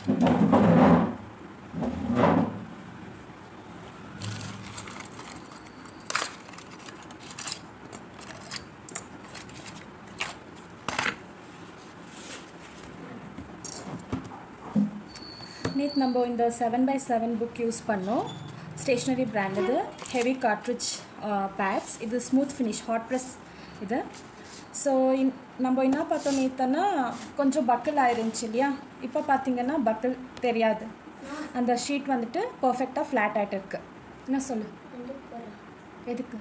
நேற்று நம்ம இந்த seven by seven book use பண்ணோம் ஸ்டேஷ்னரி பிராண்ட் இது ஹெவி கார்ட்ரிட்ஜ் பேட்ஸ் இது ஸ்மூத் ஃபினிஷ் ஹாட் ப்ரெஸ் இது ஸோ இன் நம்ம என்ன பார்த்தோம் நேற்றுனா கொஞ்சம் பக்கிள் ஆயிருந்துச்சு இல்லையா இப்போ பார்த்தீங்கன்னா பக்கிள் தெரியாது அந்த ஷீட் வந்துட்டு பர்ஃபெக்டாக ஃப்ளாட் ஆகிட்டு இருக்கு என்ன சொல்லு ரெண்டு போகிறேன் எதுக்கு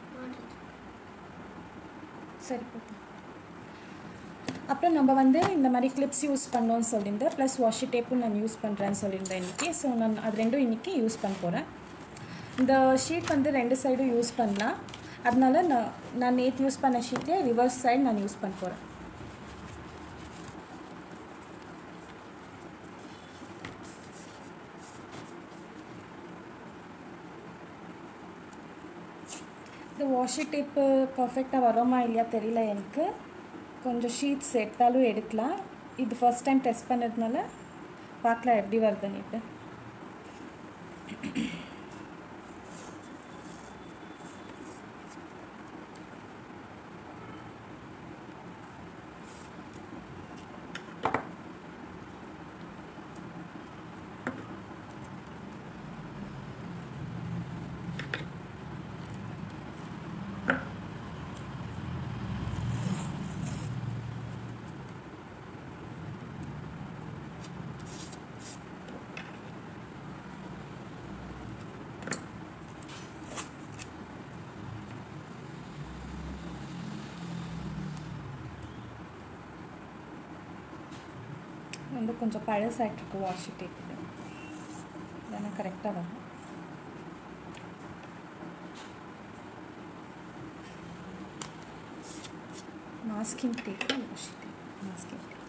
சரி போட்டு அப்புறம் நம்ம வந்து இந்த மாதிரி கிளிப்ஸ் யூஸ் பண்ணோன்னு சொல்லியிருந்தேன் ப்ளஸ் வாஷி டேப்பும் நான் யூஸ் பண்ணுறேன்னு சொல்லியிருந்தேன் இன்றைக்கி ஸோ நான் அது ரெண்டும் இன்றைக்கி யூஸ் பண்ண போகிறேன் இந்த ஷீட் வந்து ரெண்டு சைடும் யூஸ் பண்ணலாம் அதனால நான் நான் நேற்று யூஸ் பண்ண ஷீட்டே ரிவர்ஸ் சைடு நான் யூஸ் பண்ண போகிறேன் இந்த வாஷி டேப்பு பர்ஃபெக்டாக வரோமா இல்லையா தெரியல எனக்கு கொஞ்சம் ஷீட்ஸ் எடுத்தாலும் எடுக்கலாம் இது ஃபர்ஸ்ட் டைம் டெஸ்ட் பண்ணதுனால பார்க்கலாம் எப்படி வருதுன்னுட்டு வந்து கொஞ்சம் பழசாயிட்ருக்கு வாஷி டேப் இல்லைன்னா கரெக்டாக வரும் masking tape washi tape masking tape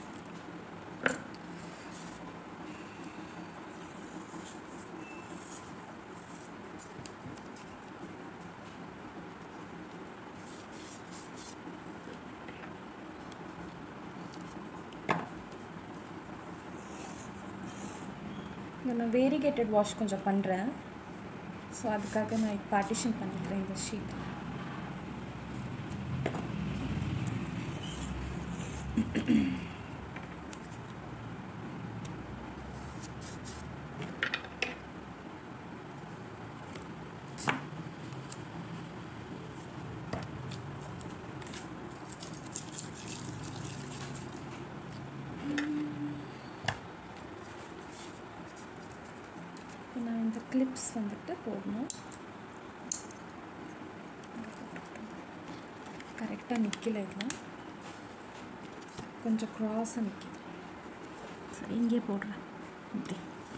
இங்க நான் வேரிகேட்டட் வாஷ் கொஞ்சம் பண்ணுறேன் ஸோ அதுக்காக நான் பார்ட்டிஷன் பண்ணிக்கிறேன் இந்த ஷீட் இப்போ நான் இந்த கிளிப்ஸ் வந்துட்டு போடணும் கரெக்டாக நிற்கல இதில் கொஞ்சம் க்ராஸாக நிற்கிது சரி இங்கே போடுறேன் இப்படி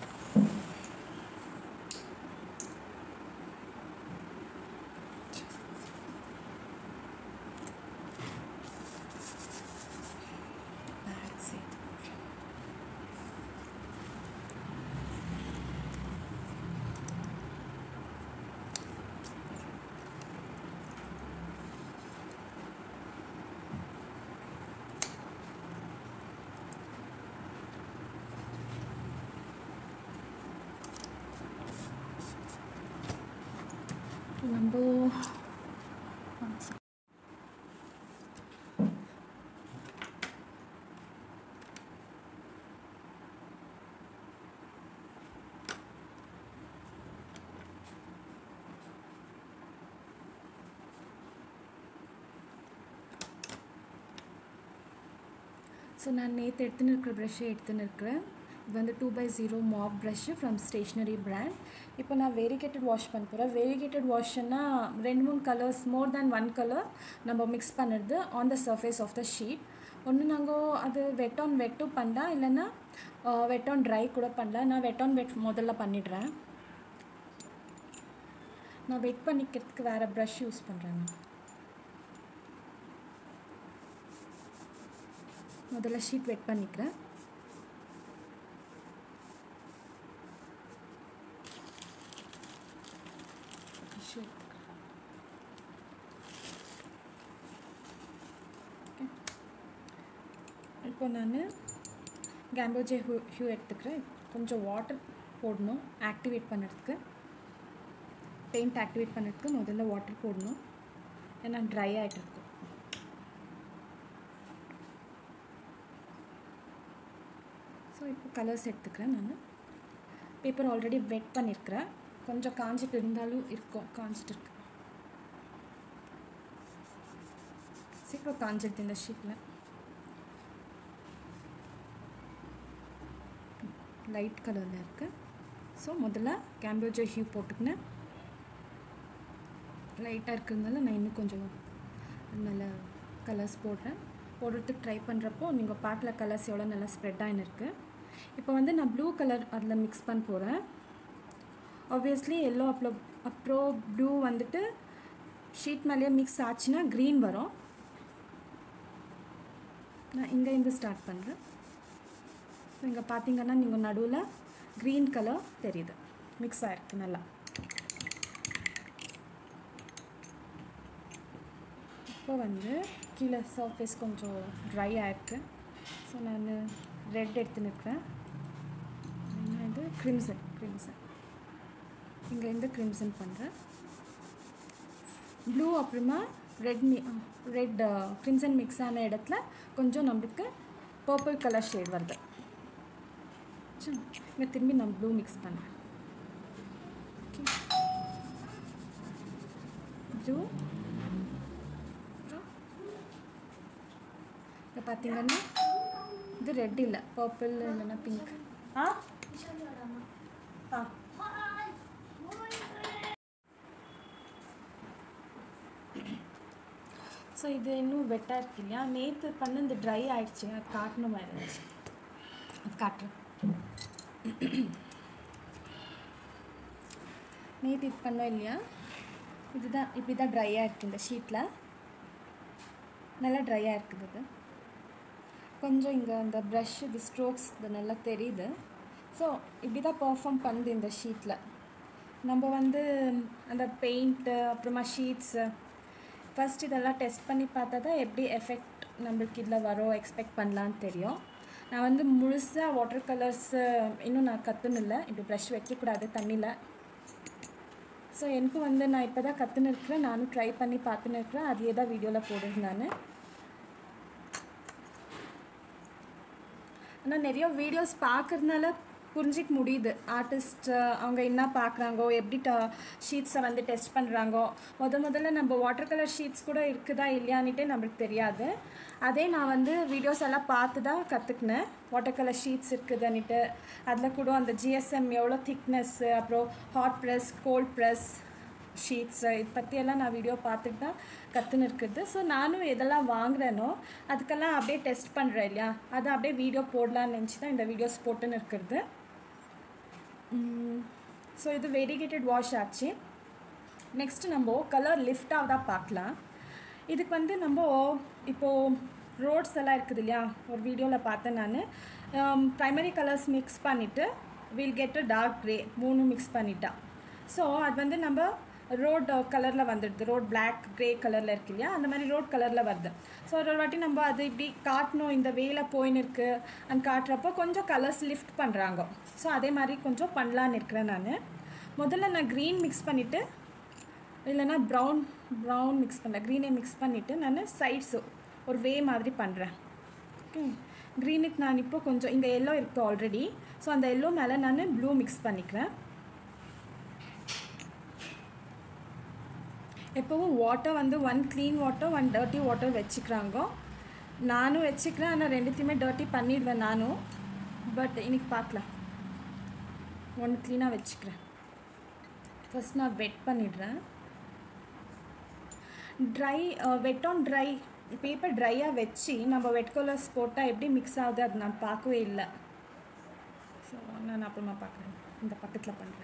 Back side. நம்ம one sec. ஸோ நான் நேற்று எடுத்துன்னு இருக்கிற ப்ரஷ்ஷை எடுத்துன்னு இருக்கிறேன் இது வந்து two by zero mop brush from stationery brand இப்போ நான் வேரிகேட்டட் வாஷ் பண்ண போகிறேன் வேரிகேட்டட் வாஷ்னா ரெண்டு மூணு colours more than one colour நம்ம மிக்ஸ் பண்ணுறது on the surface of the sheet ஒன்று நாங்கள் அது வெட் ஆன் வெட்டும் பண்ணலாம் இல்லைன்னா வெட் ஆன் ட்ரை கூட பண்ணலாம் நான் வெட் ஆன் வெட் முதல்ல பண்ணிடுறேன் நான் வெட் பண்ணிக்கிறதுக்கு வேறு ப்ரஷ் யூஸ் பண்ணுறேன் நான் முதல்ல ஷீட் வெட் பண்ணிக்கிறேன் Tissue எடுத்துக்கிறேன். Okay. இப்போ நான் கேம்போஜே ஹூ ஹியூ எடுத்துக்கிறேன் கொஞ்சம் வாட்டர் போடணும் ஆக்டிவேட் பண்ணுறதுக்கு பெயிண்ட் ஆக்டிவேட் பண்ணுறதுக்கு முதல்ல வாட்டர் போடணும் ஏன்னா ட்ரை ஆகிட்டு இருக்கும் ஸோ இப்போ கலர்ஸ் எடுத்துக்கிறேன் நான் பேப்பர் ஆல்ரெடி வெட் பண்ணியிருக்கிறேன் கொஞ்சம் காஞ்சிட்டு இருந்தாலும் இருக்கும் காஞ்சிட்டு இருக்கு சீக்கிரம் காஞ்சிடுது இந்த ஷீட்டில் லைட் கலரில் இருக்குது ஸோ முதல்ல கேம்போஜோ ஹியூ போட்டுக்கினேன் லைட்டாக இருக்கிறதுனால நான் இன்னும் கொஞ்சம் நல்ல கலர்ஸ் போடுறேன் போடுறதுக்கு ட்ரை பண்ணுறப்போ நீங்கள் பாட்டில் கலர்ஸ் எவ்வளோ நல்லா ஸ்ப்ரெட் ஆகின்னு இருக்குது இப்போ வந்து நான் ப்ளூ கலர் அதில் மிக்ஸ் பண்ண போகிறேன் ஆப்வியஸ்லி எல்லோ அப்புறம் அப்புறம் ப்ளூ வந்துட்டு ஷீட் மேலேயே மிக்ஸ் ஆச்சுன்னா க்ரீன் வரும் நான் இங்கே இருந்து ஸ்டார்ட் பண்ணுறேன் ஸோ இங்கே பார்த்தீங்கன்னா நீங்கள் நடுவில் க்ரீன் கலர் தெரியுது மிக்ஸ் ஆகிருக்கு நல்லா இப்போ வந்து கீழே சர்ஃபேஸ் கொஞ்சம் ட்ரை ஆகிருக்கு ஸோ நான் ரெட் எடுத்து நிற்கிறேன் என்ன இது க்ரிம்சன் க்ரிம்சன் இங்கேருந்து க்ரிம்சன் பண்ணுறேன் ப்ளூ அப்புறமா ரெட் மி ரெட் க்ரிம்சன் மிக்ஸ் ஆன இடத்துல கொஞ்சம் நம்மளுக்கு பர்பிள் கலர் ஷேட் வருது இங்கே திரும்பி நான் ப்ளூ மிக்ஸ் பண்ணுறேன் ஓகே ப்ளூ இப்போ பார்த்தீங்கன்னா இது ரெட் இல்லை பர்பிள் இல்லைன்னா பிங்க் ஆ ஆ ஸோ இது இன்னும் வெட்டாக இருக்கு இல்லையா நேற்று பண்ண இந்த ட்ரை ஆயிடுச்சு அது காட்டணும் மாதிரி இருந்துச்சு அது காட்டுறேன் நேற்று இது பண்ணோம் இல்லையா இதுதான் இப்படி தான் ட்ரையாக இருக்குது இந்த ஷீட்டில் நல்லா ட்ரையாக இருக்குது இது கொஞ்சம் இங்கே அந்த ப்ரஷ் இது ஸ்ட்ரோக்ஸ் இது நல்லா தெரியுது ஸோ இப்படி தான் பர்ஃபார்ம் பண்ணுது இந்த ஷீட்டில் நம்ம வந்து அந்த பெயிண்ட்டு அப்புறமா ஷீட்ஸு ஃபஸ்ட் இதெல்லாம் டெஸ்ட் பண்ணி பார்த்தா தான் எப்படி எஃபெக்ட் நம்மளுக்கு இதில் வரும் எக்ஸ்பெக்ட் பண்ணலான்னு தெரியும் நான் வந்து முழுசாக வாட்டர் கலர்ஸு இன்னும் நான் கற்றுன்னு இல்லை இப்படி ப்ரஷ் வைக்கக்கூடாது தண்ணியில் ஸோ எனக்கு வந்து நான் இப்போ தான் கற்றுன்னு இருக்கிறேன் நானும் ட்ரை பண்ணி பார்த்துன்னு இருக்கிறேன் அதையே தான் வீடியோவில் போடுறேன் நான் ஆனால் நிறைய வீடியோஸ் பார்க்கறதுனால புரிஞ்சிக்க முடியுது ஆர்டிஸ்ட் அவங்க என்ன பார்க்குறாங்கோ எப்படி ட ஷீட்ஸை வந்து டெஸ்ட் பண்ணுறாங்கோ முத முதல்ல நம்ம வாட்டர் கலர் ஷீட்ஸ் கூட இருக்குதா இல்லையான்னுட்டே நம்மளுக்கு தெரியாது அதே நான் வந்து வீடியோஸ் எல்லாம் பார்த்து தான் கற்றுக்கினேன் வாட்டர் கலர் ஷீட்ஸ் இருக்குதுன்னுட்டு அதில் கூட அந்த ஜிஎஸ்எம் எவ்வளோ திக்னஸ்ஸு அப்புறம் hot press cold press sheets இது பற்றியெல்லாம் நான் வீடியோ பார்த்துட்டு தான் கற்றுன்னு இருக்குது ஸோ நானும் எதெல்லாம் வாங்குறேனோ அதுக்கெல்லாம் அப்படியே டெஸ்ட் பண்ணுறேன் இல்லையா அதை அப்படியே வீடியோ போடலான்னு நினச்சி தான் இந்த வீடியோஸ் போட்டுன்னு இருக்கிறது ஸோ இது வெரிகேட்டட் வாஷ் ஆச்சு நெக்ஸ்ட் நம்ம கலர் லிஃப்ட் ஆகுதா பார்க்கலாம் இதுக்கு வந்து நம்ம இப்போது ரோட்ஸ் எல்லாம் இருக்குது இல்லையா ஒரு வீடியோவில் பார்த்தேன் நான் ப்ரைமரி கலர்ஸ் மிக்ஸ் பண்ணிவிட்டு will get a dark grey மூணும் மிக்ஸ் பண்ணிட்டா ஸோ அது வந்து நம்ம ரோட் கலரில் வந்துடுது ரோட் பிளாக் க்ரே கலரில் இருக்கு இல்லையா அந்த மாதிரி ரோட் கலரில் வருது ஸோ ஒரு வாட்டி நம்ம அது இப்படி காட்டணும் இந்த வேல போயின்னு இருக்கு அண்ட் காட்டுறப்போ கொஞ்சம் கலர்ஸ் லிஃப்ட் பண்ணுறாங்க ஸோ அதே மாதிரி கொஞ்சம் பண்ணலான்னு இருக்கிறேன் நான் முதல்ல நான் க்ரீன் மிக்ஸ் பண்ணிவிட்டு இல்லைன்னா ப்ரௌன் ப்ரௌன் மிக்ஸ் பண்ணல க்ரீனே மிக்ஸ் பண்ணிவிட்டு நான் சைட்ஸு ஒரு வே மாதிரி பண்ணுறேன் ஓகே க்ரீனுக்கு நான் இப்போ கொஞ்சம் இங்கே எல்லோ இருக்குது ஆல்ரெடி ஸோ அந்த எல்லோ மேலே நான் ப்ளூ மிக்ஸ் பண்ணிக்கிறேன் எப்போவும் வாட்டர் வந்து one clean water one dirty water வச்சுக்கிறாங்க நானும் வச்சுக்கிறேன் ஆனால் ரெண்டுத்தையுமே டர்ட்டி பண்ணிடுவேன் நானும் பட் இன்னைக்கு பார்க்கலாம் ஒன்று க்ளீனாக வச்சுக்கிறேன் ஃபஸ்ட் நான் வெட் பண்ணிடுறேன் dry wet on dry paper ட்ரையாக வச்சு நம்ம வெட் கலர்ஸ் போட்டால் எப்படி மிக்ஸ் ஆகுது அது நான் பார்க்கவே இல்லை ஸோ நான் அப்புறமா பார்க்குறேன் இந்த பக்கத்தில் பண்ணுறேன்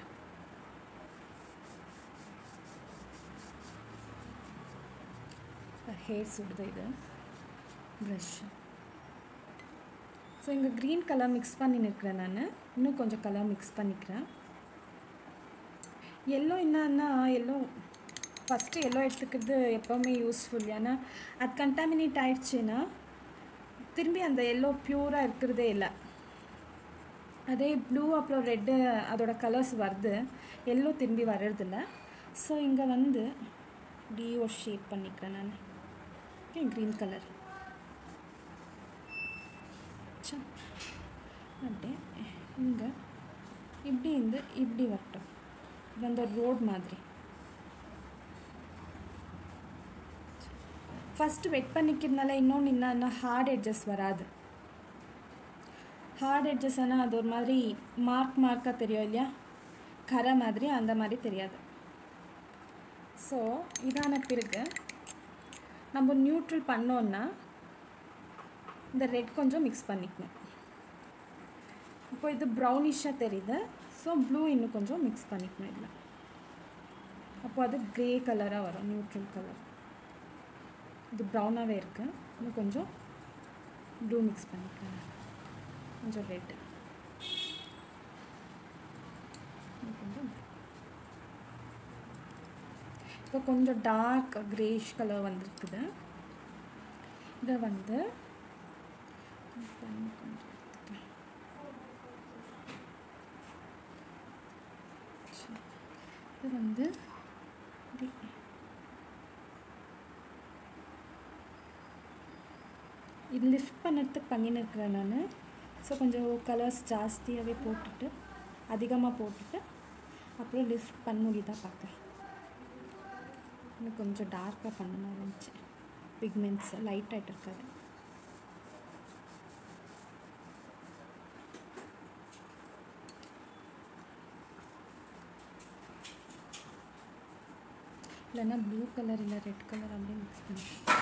ஹேர் சுடுது இது ப்ரஷ் ஸோ இங்கே க்ரீன் கலர் மிக்ஸ் பண்ணி நிற்கிறேன் நான் இன்னும் கொஞ்சம் கலர் மிக்ஸ் பண்ணிக்கிறேன் எல்லோ என்னன்னா எல்லோ ஃபஸ்ட்டு எல்லோ எடுத்துக்கிறது எப்போவுமே யூஸ்ஃபுல் ஏன்னா அது கண்டாமினேட் ஆயிடுச்சுன்னா திரும்பி அந்த எல்லோ ப்யூராக இருக்கிறதே இல்லை அதே ப்ளூ அப்புறம் ரெட்டு அதோட கலர்ஸ் வருது எல்லோ திரும்பி வர்றதில்ல ஸோ இங்கே வந்து இப்படி ஒரு ஷேப் பண்ணிக்கிறேன் நான் ஓகே க்ரீன் கலர் அப்படியே இங்கே இப்படி இருந்து இப்படி வரட்டும் இது வந்து ரோட் மாதிரி ஃபஸ்ட்டு வெட் பண்ணிக்கிறதுனால இன்னொன்று என்னன்னா ஹார்ட் எட்ஜஸ் வராது ஹார்ட் எட்ஜஸ் ஆனால் அது ஒரு மாதிரி மார்க் மார்க்காக தெரியும் இல்லையா கரை மாதிரி அந்த மாதிரி தெரியாது ஸோ இதான பிறகு நம்ம நியூட்ரல் பண்ணோன்னா இந்த ரெட் கொஞ்சம் மிக்ஸ் பண்ணிக்கணும் இப்போ இது ப்ரௌனிஷாக தெரியுது ஸோ ப்ளூ இன்னும் கொஞ்சம் மிக்ஸ் பண்ணிக்கணும் இதில் அப்போ அது க்ரே கலராக வரும் நியூட்ரல் கலர் இது ப்ரௌனாகவே இருக்குது இன்னும் கொஞ்சம் ப்ளூ மிக்ஸ் பண்ணிக்கிறேன் கொஞ்சம் ரெட் கொஞ்சம் இப்போ கொஞ்சம் டார்க் க்ரேஷ் கலர் வந்திருக்குது இதை வந்து கொஞ்சம் எடுத்துக்கிறேன். சரி. இது வந்து இப்படி இது லிஃப்ட் பண்ணுறதுக்கு பண்ணின்னு இருக்கிறேன் நான் ஸோ கொஞ்சம் கலர்ஸ் ஜாஸ்தியாகவே போட்டுட்டு அதிகமாக போட்டுட்டு அப்புறம் லிஃப்ட் பண்ண முடியுதா பார்க்குறேன் இன்னும் கொஞ்சம் டார்க்காக பண்ணணும் இருந்துச்சு பிக்மெண்ட்ஸ் லைட் ஆகிட்டு இருக்காது இல்லைன்னா ப்ளூ கலர் இல்லை ரெட் கலர் அப்படியே மிக்ஸ் பண்ணிக்கிறேன்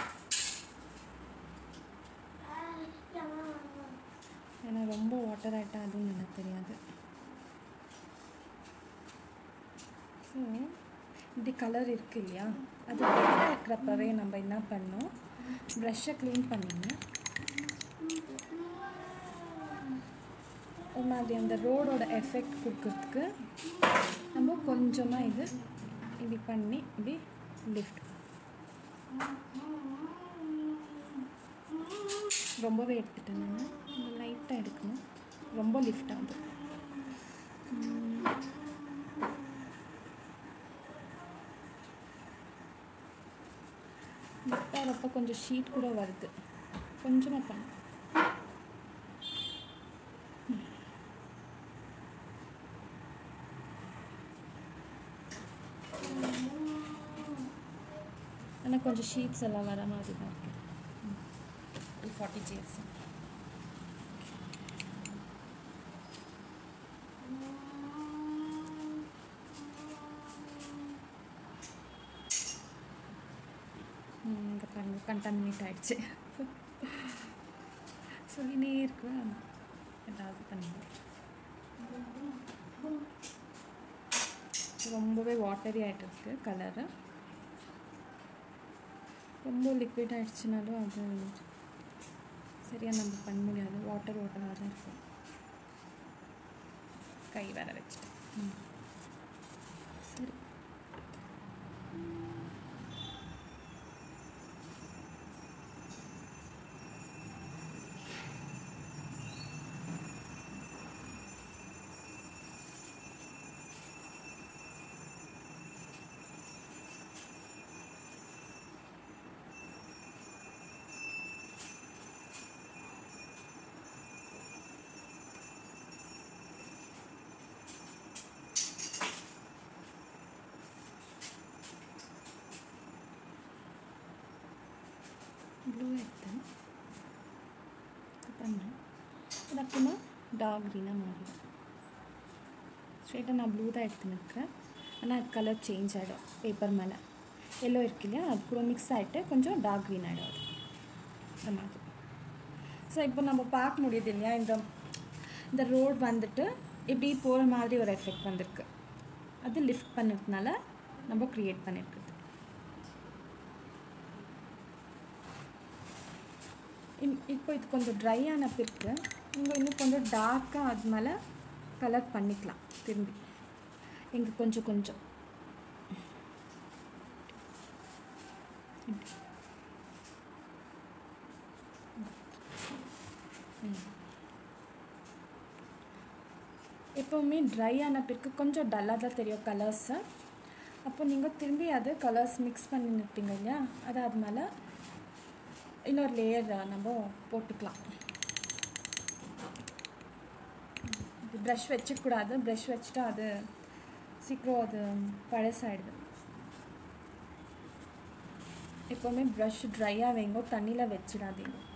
ஏன்னா ரொம்ப வாட்டர் ஆகிட்டா அதுவும் நல்லா தெரியாது ஸோ இப்படி கலர் இருக்கு இல்லையா அது வெள்ளாக இருக்கிறப்பவே நம்ம என்ன பண்ணோம் ப்ரஷ்ஷை க்ளீன் பண்ணிங்க ஒரு மாதிரி அந்த ரோடோட எஃபெக்ட் கொடுக்கறதுக்கு நம்ம கொஞ்சமாக இது இப்படி பண்ணி இப்படி லிஃப்ட் ரொம்பவே எடுத்துட்டேன் நான் லைட்டாக எடுக்கணும் ரொம்ப லிஃப்ட் ஆகுது லிஃப்ட் ஆகிறப்ப கொஞ்சம் ஷீட் கூட வருது கொஞ்சமாக பண்ணு ஆனால் கொஞ்சம் ஷீட்ஸ் எல்லாம் வர மாதிரி தான் இருக்குது ஃபார்ட்டி ஜிஎஸ் இங்கே பாருங்க கண்டாமினேட் ஆயிடுச்சு சொல்லினே இருக்குவேன் ஏதாவது பண்ணுவேன் ரொம்பவே வாட்டரி ஆகிட்டு இருக்கு கலரு ரொம்ப லிக்விட் ஆகிடுச்சுனாலும் அது சரியாக நம்ம பண்ண முடியாது வாட்டர் வாட்டராக தான் இருக்கும் கை வேற வச்சுட்டு ம். சரி ப்ளூ எடுத்தேன் பண்ணேன் அது அப்புறமா டார்க் க்ரீனாக மாறிடும் ஸ்ட்ரெயிட்டாக நான் ப்ளூ தான் எடுத்துன்னு இருக்கேன் ஆனால் அது கலர் சேஞ்ச் ஆகிடும் பேப்பர் மேலே எல்லோ இருக்கு இல்லையா அது கூட மிக்ஸ் ஆகிட்டு கொஞ்சம் டார்க் க்ரீன் ஆகிடும் அது அந்த மாதிரி ஸோ இப்போ நம்ம பார்க்க முடியுது இல்லையா இந்த இந்த ரோட் வந்துட்டு இப்படி போகிற மாதிரி ஒரு எஃபெக்ட் வந்திருக்கு அது லிஃப்ட் பண்ணதுனால நம்ம க்ரியேட் பண்ணியிருக்குது இம்- இப்போ இது கொஞ்சம் ட்ரை ஆன பிறகு இங்கே இன்னும் கொஞ்சம் டார்க்காக அது மேலே கலர் பண்ணிக்கலாம் திரும்பி இங்கே கொஞ்சம் கொஞ்சம் இப்படி. ம். எப்போவுமே ட்ரை ஆன பிறகு கொஞ்சம் டல்லாக தான் தெரியும் கலர்ஸு அப்போ நீங்கள் திரும்பி அது கலர்ஸ் மிக்ஸ் பண்ணிருப்பீங்க இல்லையா அது அது மேலே இன்னொரு லேயர் நம்ம போட்டுக்கலாம் ப்ரஷ் வச்சுக்கூடாது ப்ரஷ் வச்சுட்டா அது சீக்கிரம் அது பழசாயிடுது எப்போவுமே ப்ரஷ் ட்ரையாக வைங்க தண்ணியில் வச்சிடாதீங்க